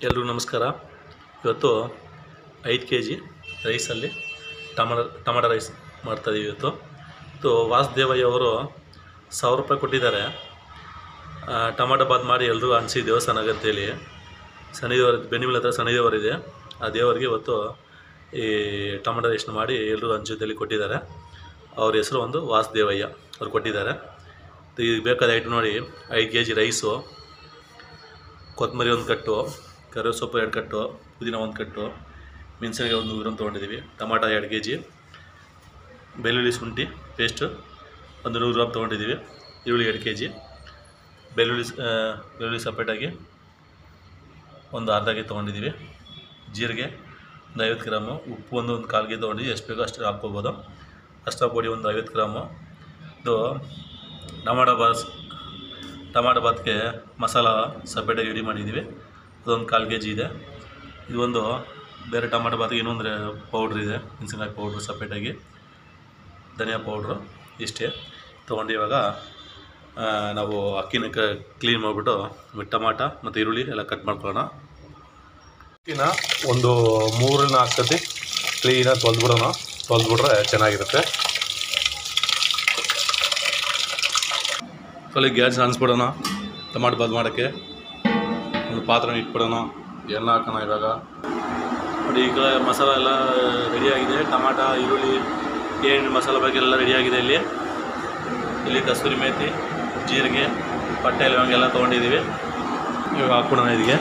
ಎಲ್ರಿಗೂ ನಮಸ್ಕಾರ ಇವತ್ತು ಐದು ಕೆ ಜಿ ರೈಸಲ್ಲಿ ಟಮಾಟ ಟಮಾಟ ರೈಸ್ ಮಾಡ್ತಾಯಿದ್ದೀವಿ ಇವತ್ತು ಇದು ವಾಸುದೇವಯ್ಯ ಅವರು ಸಾವಿರ ರೂಪಾಯಿ ಕೊಟ್ಟಿದ್ದಾರೆ ಆ, ಟಮಾಟ ಬಾತ್ ಮಾಡಿ ಎಲ್ರಿಗೂ ಅನಿಸಿ ದೇವಸ್ಥಾನ ಅಂತೇಳಿ ಶನಿದೇವರ ಬೆನ್ನಿಮೂಲ ಹತ್ರ ಶನಿದೇವರಿದೆ ಆ ದೇವರಿಗೆ ಇವತ್ತು ಈ ಟಮಾಟ ರೈಸ್ನ ಮಾಡಿ ಎಲ್ರಿಗೂ ಹಂಚೋದಲ್ಲಿ ಕೊಟ್ಟಿದ್ದಾರೆ ಅವ್ರ ಹೆಸರು ಒಂದು ವಾಸುದೇವಯ್ಯ ಅವ್ರು ಕೊಟ್ಟಿದ್ದಾರೆ ಇದು ಬೇಕಾದ ಐಟಮ್ ನೋಡಿ ಐದು ಕೆ ಜಿ ರೈಸು ಕೊತ್ತಂಬರಿ ಒಂದು ಕಟ್ಟು ಕರಿಬೇವು ಸೊಪ್ಪು ಎರಡು ಕಟ್ಟು ಪುದೀನ ಒಂದು ಕಟ್ಟು ಮೆಣಸಿನಕಾಯಿ ಒಂದು ನೂರು ತೊಗೊಂಡಿದ್ದೀವಿ ಟಮಾಟ ಎರಡು ಕೆ ಜಿ ಬೆಳ್ಳುಳ್ಳಿ ಶುಂಠಿ ಪೇಸ್ಟು ಒಂದು ನೂರು ಗ್ರಾಮ್ ತೊಗೊಂಡಿದ್ದೀವಿ ಈರುಳ್ಳಿ ಎರಡು ಕೆ ಜಿ ಬೆಳ್ಳುಳ್ಳಿ ಸ- ಆ, ಬೆಳ್ಳುಳ್ಳಿ ಸಪ್ರೇಟಾಗಿ ಒಂದು ಅರ್ಧ ಕೆ ತೊಗೊಂಡಿದ್ದೀವಿ ಜೀರಿಗೆ ಒಂದು ಐವತ್ತು ಗ್ರಾಮು ಉಪ್ಪು ಒಂದು ಒಂದು ಕಾಲು ಕೆ ತೊಗೊಂಡಿದ್ದೀವಿ ಎಷ್ಟು ಬೇಕೋ ಅಷ್ಟು ಹಾಕ್ಕೋಬೋದು ಅಷ್ಟ ಪುಡಿ ಒಂದು ಐವತ್ತು ಗ್ರಾಮು ಇದು ಟಮಾಟೋ ಬಾಸ್ ಟಮಾಟೊ ಬಾತ್ಗೆ ಮಸಾಲ ಸಪ್ರೇಟಾಗಿ ರೆಡಿ ಮಾಡಿದ್ದೀವಿ ಅದೊಂದು ಕಾಲು ಕೆ ಜಿ ಇದೆ ಇದೊಂದು ಬೇರೆ ಟಮಾಟೊ ಬಾತ್ಗೆ ಇನ್ನೊಂದು ಪೌಡ್ರ್ ಇದೆ ಮೆಣಸಿನ್ಕಾಯಿ ಪೌಡ್ರು ಸಪ್ರೇಟಾಗಿ ಧನಿಯಾ ಪೌಡ್ರು ಇಷ್ಟೇ ತೊಗೊಂಡು ಇವಾಗ ಆ, ನಾವು ಅಕ್ಕಿನ ಕ ಕ್ಲೀನ್ ಮಾಡಿಬಿಟ್ಟು ಟಮಾಟ ಮತ್ತು ಈರುಳ್ಳಿ ಎಲ್ಲ ಕಟ್ ಮಾಡ್ಕೊಳ್ಳೋಣ ಅಕ್ಕಿನ ಒಂದು ಮೂರರಿಂದ ನಾಲ್ಕು ಸತಿ ಕ್ಲೀನಾಗಿ ತೊಳೆದ್ಬಿಡೋಣ ತೊಳೆದ್ಬಿಟ್ರೆ ಚೆನ್ನಾಗಿರುತ್ತೆ ಸ್ವಲ್ಪ ಗ್ಯಾಸ್ ಅನ್ಸ್ಬಿಡೋಣ ಟಮಾಟೊ ಬಾತ್ ಮಾಡೋಕ್ಕೆ ಒಂದು ಪಾತ್ರೆ ಇಟ್ಬಿಡೋಣ ಎಣ್ಣೆ ಹಾಕೋಣ ಇವಾಗ ನೋಡಿ ಈಗ ಮಸಾಲ ಎಲ್ಲ ರೆಡಿಯಾಗಿದೆ ಟಮಾಟ ಈರುಳ್ಳಿ ಏನು ಮಸಾಲ ಬಗ್ಗೆ ಎಲ್ಲ ರೆಡಿಯಾಗಿದೆ ಇಲ್ಲಿ ಇಲ್ಲಿ ಕಸೂರಿ ಮೇಥಿ ಜೀರಿಗೆ ಪಟ್ಟೆ ಲವಂಗ ಎಲ್ಲ ತೊಗೊಂಡಿದ್ದೀವಿ ಇವಾಗ ಹಾಕ್ಬಿಡೋಣ ಇದಕ್ಕೆ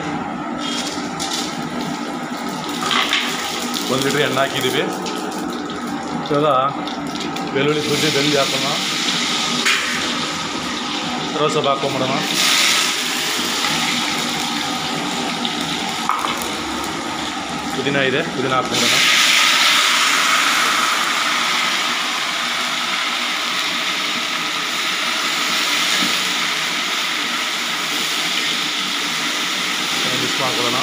ಒಂದು ಲೀಟ್ರ್ ಎಣ್ಣೆ ಹಾಕಿದ್ದೀವಿ ಇವಾಗ ಬೆಳ್ಳುಳ್ಳಿ ಸುದ್ದಿ ಬೆಳ್ಳುಳ್ಳಿ ಹಾಕೋಣ ರೋಸ್ ಸೊಪ್ಪು ಹಾಕೊಂಬಿಡೋಣ ಪುದೀನ ಇದೆ ಪುದೀನ ಹಾಕ್ಕೊಂಬಿಡೋಣ ಮಿಕ್ಸ್ ಮಾಡ್ಕೊಳ್ಳೋಣ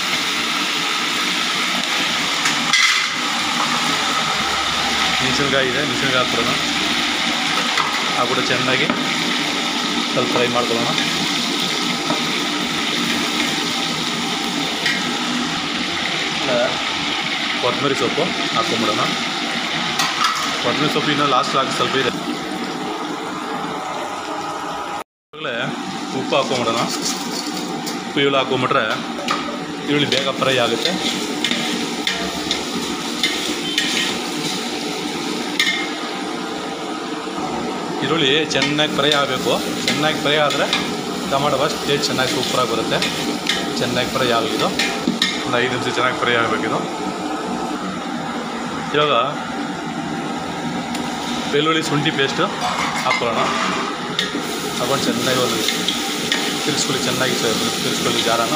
ಮೆಣಸಿನ್ಕಾಯಿ ಇದೆ ಮೆಣಸಿನ್ಕಾಯಿ ಹಾಕ್ಬಿಡೋಣ ಹಾಕ್ಬಿಟ್ಟು ಚೆನ್ನಾಗಿ ಸ್ವಲ್ಪ ಫ್ರೈ ಮಾಡ್ಕೊಳ್ಳೋಣ ಕೊತ್ತಂಬರಿ ಸೊಪ್ಪು ಹಾಕ್ಕೊಂಬಿಡೋಣ ಕೊತ್ತಂಬರಿ ಸೊಪ್ಪು ಇನ್ನೂ ಲಾಸ್ಟ್ ಹಾಕಿ ಸ್ವಲ್ಪ ಇದೆ ಇವಾಗಲೇ ಉಪ್ಪು ಹಾಕ್ಕೊಂಬಿಡೋಣ ಉಪ್ಪು ಈರುಳ್ಳಿ ಹಾಕ್ಕೊಂಬಿಟ್ರೆ ಈರುಳ್ಳಿ ಬೇಗ ಫ್ರೈ ಆಗುತ್ತೆ ಈರುಳ್ಳಿ ಚೆನ್ನಾಗಿ ಫ್ರೈ ಆಗಬೇಕು ಚೆನ್ನಾಗಿ ಫ್ರೈ ಆದರೆ ಟೊಮಾಟೊ ಬಾಸ್ ಟೇಸ್ಟ್ ಚೆನ್ನಾಗಿ ಸೂಪರಾಗಿ ಬರುತ್ತೆ ಚೆನ್ನಾಗಿ ಫ್ರೈ ಆಗಲಿದ್ದು ಒಂದು ಐದು ನಿಮಿಷ ಚೆನ್ನಾಗಿ ಫ್ರೈ ಆಗಬೇಕಿದು ಇವಾಗ ಬೆಳ್ಳುಳ್ಳಿ ಶುಂಠಿ ಪೇಸ್ಟು ಹಾಕ್ಕೊಳ್ಳೋಣ ಹಾಕೊಂಡು ಚೆನ್ನಾಗಿ ಒಂದು ತಿರ್ಸ್ಕೊಳ್ಳಿ ಚೆನ್ನಾಗಿ ಸ- ತಿರ್ಸ್ಕೊಳ್ಳಿ ಜಾರನ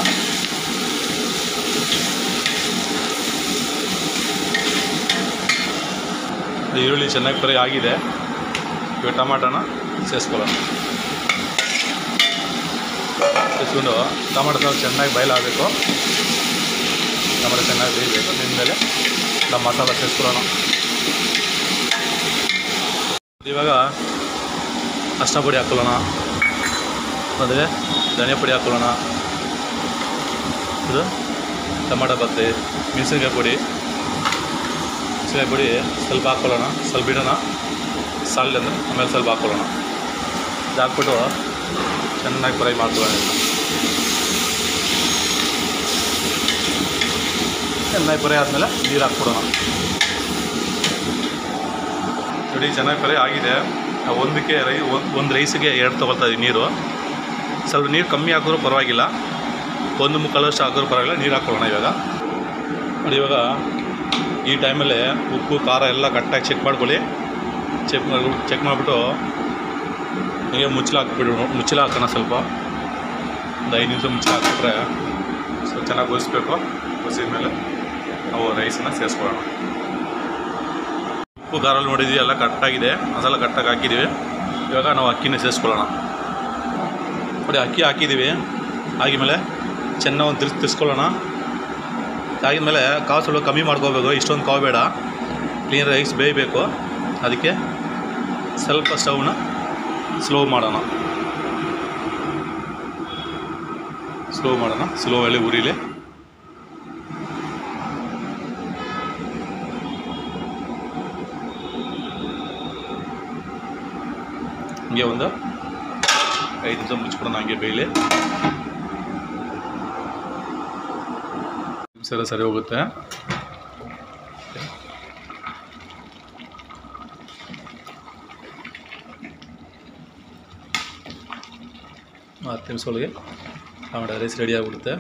ಈರುಳ್ಳಿ ಚೆನ್ನಾಗಿ ಫ್ರೈ ಆಗಿದೆ ಇವಾಗ ಟಮಾಟನ ಸೇರಿಸ್ಕೊಳ್ಳೋಣ ಸೇರಿಸ್ಕೊಂಡು ಟಮಾಟೊ ಸ್ವಲ್ಪ ಚೆನ್ನಾಗಿ ಬಯಲಾಗಬೇಕು ಟಮಾಟೊ ಚೆನ್ನಾಗಿ ಬೇಯಬೇಕು ನಿಂದಮೇಲೆ ನಮ್ಮ ಮಸಾಲ ಸೇರಿಸ್ಕೊಳ್ಳೋಣ ಇವಾಗ ಅರ್ಶಿನ ಪುಡಿ ಹಾಕ್ಕೊಳ್ಳೋಣ ಅಂದರೆ ಧನಿಯಾ ಪುಡಿ ಹಾಕ್ಕೊಳ್ಳೋಣ ಇದು ಟಮಾಟೊ ಬತ್ತೆ ಮೆಣಸಿನ್ಕಾಯಿ ಪುಡಿ ಮೆಣಸಿನ್ಕಾಯಿ ಪುಡಿ ಸ್ವಲ್ಪ ಹಾಕ್ಕೊಳ್ಳೋಣ ಸ್ವಲ್ಪ ಇಡೋಣ ಸಾಲ್ಟ್ ಅಂದರೆ ಆಮೇಲೆ ಸ್ವಲ್ಪ ಹಾಕ್ಕೊಳ್ಳೋಣ ಇದು ಹಾಕ್ಬಿಟ್ಟು ಚೆನ್ನಾಗಿ ಫ್ರೈ ಮಾಡ್ಕೊಳ್ಳೋಣ ಇದನ್ನ. ಚೆನ್ನಾಗಿ ಫ್ರೈ ಆದಮೇಲೆ ನೀರು ಹಾಕ್ಬಿಡೋಣ ನೋಡಿ ಚೆನ್ನಾಗಿ ಫ್ರೈ ಆಗಿದೆ ನಾವು ಒಂದಕ್ಕೆ ರೈ ಒಂದು ಒಂದು ರೈಸಿಗೆ ಎರಡು ತೊಗೊಳ್ತಾ ಇದೀವಿ ನೀರು ಸ್ವಲ್ಪ ನೀರು ಕಮ್ಮಿ ಹಾಕಿದ್ರೂ ಪರವಾಗಿಲ್ಲ ಒಂದು ಮುಕ್ಕಾಲಷ್ಟು ಹಾಕಿದ್ರೂ ಪರವಾಗಿಲ್ಲ ನೀರು ಹಾಕ್ಕೊಳ್ಳೋಣ ಇವಾಗ ನೋಡಿ ಇವಾಗ ಈ ಟೈಮಲ್ಲಿ ಉಪ್ಪು ಖಾರ ಎಲ್ಲ ಕರೆಕ್ಟಾಗಿ ಚೆಕ್ ಮಾಡ್ಕೊಳ್ಳಿ ಚೆಕ್ ಮಾಡಿ ಚೆಕ್ ಮಾಡಿಬಿಟ್ಟು ಹೀಗೆ ಮುಚ್ಚಲ ಹಾಕ್ಬಿಡು ಮುಚ್ಚಲ ಹಾಕೋಣ ಸ್ವಲ್ಪ ಒಂದು ಐದು ನಿಮಿಷ ಮುಚ್ಚಲ ಹಾಕ್ಬಿಟ್ರೆ ಸ್ವಲ್ಪ ಚೆನ್ನಾಗಿ ಗೊಳಿಸ್ಬೇಕು ಗೊಸಿದ ಮೇಲೆ ನಾವು ರೈಸನ್ನು ಸೇರಿಸ್ಕೊಳ್ಳೋಣ ಉಪ್ಪು ಖಾರ ಎಲ್ಲ ನೋಡಿದ್ವಿ ಎಲ್ಲ ಕರೆಕ್ಟಾಗಿದೆ ಮಸಾಲ ಕರೆಕ್ಟಾಗಿ ಹಾಕಿದ್ದೀವಿ ಇವಾಗ ನಾವು ಅಕ್ಕಿನ ಸೇರಿಸ್ಕೊಳ್ಳೋಣ ನೋಡಿ ಅಕ್ಕಿ ಹಾಕಿದ್ದೀವಿ ಆಗಿದ್ಮೇಲೆ ಚೆನ್ನಾಗಿ ಒಂದು ತಿರ್ಸ್ ತಿರ್ಸ್ಕೊಳ್ಳೋಣ ಆಗಿದ್ಮೇಲೆ ಕಾವು ಸ್ವಲ್ಪ ಕಮ್ಮಿ ಮಾಡ್ಕೋಬೇಕು ಇಷ್ಟೊಂದು ಕಾವು ಬೇಡ ಕ್ಲೀನ್ ರೈಸ್ ಬೇಯಬೇಕು ಅದಕ್ಕೆ ಸ್ವಲ್ಪ ಸ್ಟವ್ನ ಸ್ಲೋ ಮಾಡೋಣ ಸ್ಲೋ ಮಾಡೋಣ ಸ್ಲೋ ಅಲ್ಲಿ ಉರಿಲಿ ಹಂಗೆ ಒಂದು ಐದು ನಿಮಿಷ ಮುಚ್ಬಿಡೋಣ ಹಂಗೆ ಬೇಯಲಿ ನಿಮಿಷ ಎಲ್ಲ ಸರಿ ಹೋಗುತ್ತೆ ಹತ್ತು ನಿಮಿಷ ಒಳಗೆ ಟೊಮೆಟೊ ರೈಸ್ ರೆಡಿ ಆಗಿಬಿಡುತ್ತೆ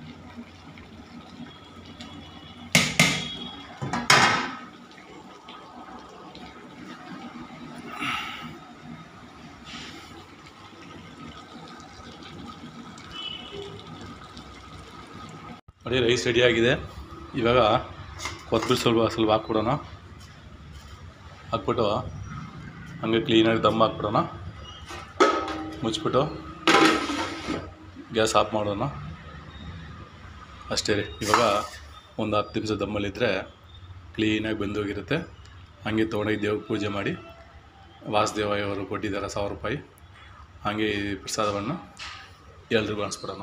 ನೋಡಿ ರೈಸ್ ರೆಡಿ ಆಗಿದೆ ಇವಾಗ ಕೊತ್ತಂಬರಿ ಸ್ವಲ್ಪ ಸ್ವಲ್ಪ ಹಾಕ್ಬಿಡೋಣ ಹಾಕ್ಬಿಟ್ಟು ಹಂಗೆ ಕ್ಲೀನಾಗಿ ದಮ್ ಹಾಕ್ಬಿಡೋಣ ಮುಚ್ಚಿಬಿಟ್ಟು ಗ್ಯಾಸ್ ಆಫ್ ಮಾಡೋಣ ಅಷ್ಟೇ ರೀ ಇವಾಗ ಒಂದು ಹತ್ತು ನಿಮಿಷ ದಮ್ಮಲ್ಲಿದ್ದರೆ ಕ್ಲೀನಾಗಿ ಬೆಂದೋಗಿರುತ್ತೆ ಹಾಗೆ ತೊಗೊಂಡೋಗಿ ದೇವ್ರ ಪೂಜೆ ಮಾಡಿ ವಾಸುದೇವಯ್ಯವರು ಕೊಟ್ಟಿದ್ದಾರೆ ಸಾವಿರ ರೂಪಾಯಿ ಹಾಗೆ ಈ ಪ್ರಸಾದವನ್ನು ಎಲ್ರಿಗೂ ಅನಿಸ್ಬಿಡೋಣ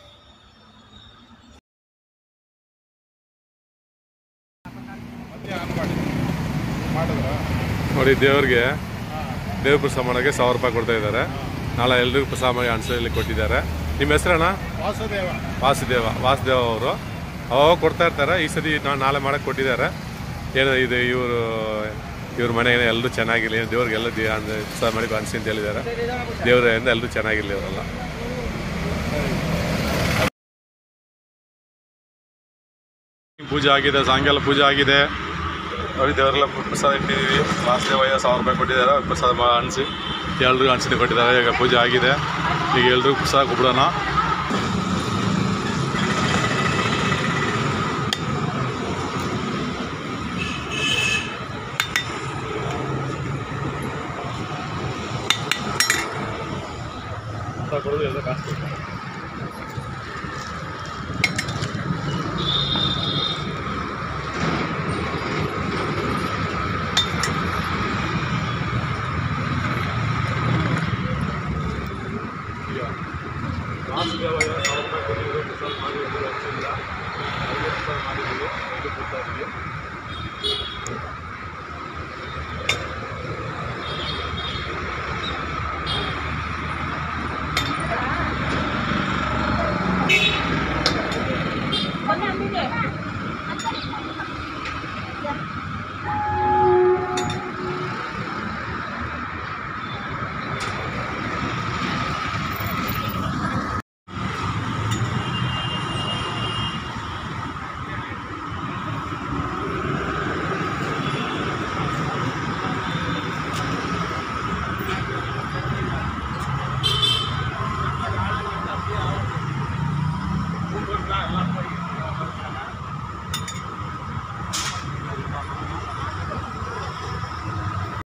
ನೋಡಿ ದೇವ್ರಿಗೆ ದೇವ್ರ ಪ್ರಸಾದ ಮಾಡೋಕ್ಕೆ ಸಾವಿರ ರೂಪಾಯಿ ಕೊಡ್ತಾ ಇದ್ದಾರೆ ನಾಳೆ ಎಲ್ರಿಗೂ ಪ್ರಸಾದ ಮಾಡಿ ಅನ್ಸಲ್ಲಿ ಕೊಟ್ಟಿದ್ದಾರೆ ನಿಮ್ಮ ಹೆಸರಣ್ಣ ವಾಸುದೇವ ವಾಸುದೇವ ವಾಸುದೇವ ಅವರು ಅವಾಗ ಕೊಡ್ತಾ ಇರ್ತಾರೆ ಈ ಸತಿ ನಾ ನಾಳೆ ಮಾಡಕ್ಕೆ ಕೊಟ್ಟಿದ್ದಾರೆ ಏನೋ ಇದು ಇವರು ಇವ್ರ ಮನೆಗೆ ಎಲ್ಲರೂ ಚೆನ್ನಾಗಿರಲಿ ದೇವ್ರಿಗೆ ಎಲ್ಲ ದೇ ಅಂದ್ರೆ ಪ್ರಸಾದ ಮಾಡಿ ಅನ್ಸಿ ಅಂತ ಹೇಳಿದ್ದಾರೆ ದೇವರಿಂದ ಎಲ್ಲರೂ ಚೆನ್ನಾಗಿರಲಿ ಅವರೆಲ್ಲ ಪೂಜೆ ಆಗಿದೆ ಸಾಯಂಕಾಲ ಪೂಜೆ ಆಗಿದೆ ನೋಡಿ ದೇವರೆಲ್ಲ ಪ್ರಸಾದ ಇಟ್ಟಿದ್ದೀವಿ ವಾಸುದೇವಯ್ಯ ಸಾವಿರ ರೂಪಾಯಿ ಕೊಟ್ಟಿದ್ದಾರೆ ಅವ್ರು ಪ್ರಸಾದ ಮಾ ಅನಿಸಿ ಎಲ್ರಿಗೂ ಅನಿಸಿದೆ ಕೊಟ್ಟಿದ್ದಾರೆ ಈಗ ಪೂಜೆ ಆಗಿದೆ ಈಗ ಎಲ್ರಿಗೂ ಪ್ರಸಾದ ಕೊಟ್ಬಿಡೋಣ ಕೊಡೋದು ಎಲ್ಲ ಕಾಸು Con em đi nhỉ?